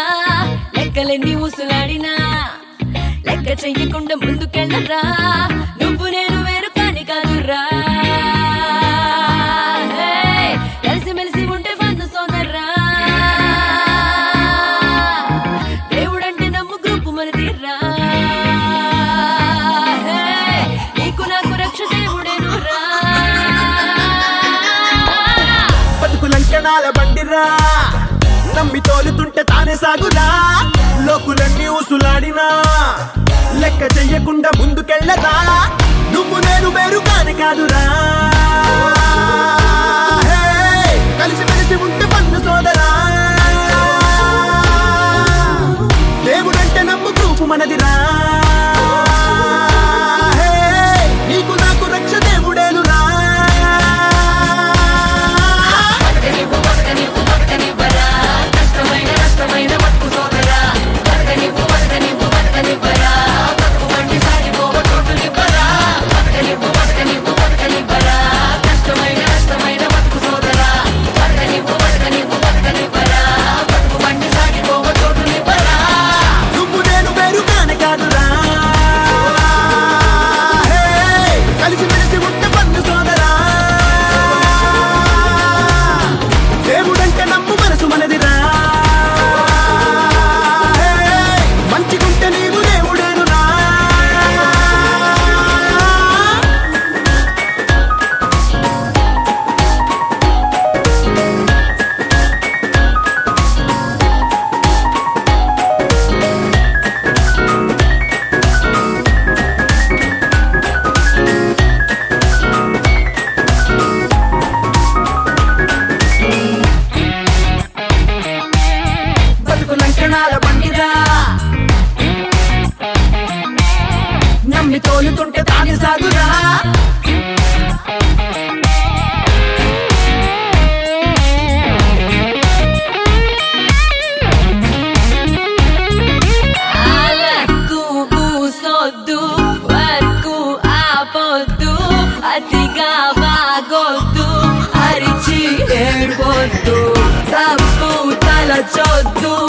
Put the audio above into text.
లెక్కలెన్ని ఊసులాడినా లెక్క చెయ్యకుండా ముందుకెళ్ళరా నువ్వు నేను వేరు కాని కాదురా హే, కలిసిమెలిసి ఉంటే వంద సోదరా దేవుడంటే నమ్ము గ్రూపు మనదిరా హే, నీకు నాకు రక్ష దేవుడేనురా బతుకులంకణాల బండిరా నమ్మి తోలుతుంటే తానే సాగురా లోకులన్నీ ఊసులాడినా లెక్క చెయ్యకుండా ముందుకెళ్ళదా నువ్వు నేను వేరు కాని కాదురా హే, కలిసి మెలిసి ఉంటే పన్ను సోదరా దేవుడంటే నమ్ము గ్రూపు మనదిరా హే, నీకు నాకు రక్ష దేవుడేనురా బతకనివ్వు బతకనివ్వు బతకనివ్వరా కష్టమైన నష్టమైన బతుకు సోదరా బతకనివ్వు బతకనివ్వు బతకనివ్వరా బతుకు వంటి సాగిపోవ చోటునివ్వరా బతకనివ్వు బతకనివ్వు బతకనివ్వరా కష్టమైన నష్టమైన బతుకు సోదరా బతకనివ్వు బతకనివ్వు బతకనివ్వరా బతుకు వంటి సాగిపోవ చోటునివ్వరా నువ్వు నేను వేరు కాని కాదురా హే, కలిసి మెలిసి ఉంటే పన్ను సోదరా దేవుడంటే నమ్ము మనసు మనదిరా హే, మంచిగుంటే నీవు దేవుడేనురా బతుకు లంకణాల బండిరా నమ్మి తోలుతుంటే తాగి సాగురా అలకు కూసొద్దు వర్కు ఆపొద్దు అతిగా బాగొద్దు అరిచి ఏడ్వద్దు తప్పు తలచొద్దు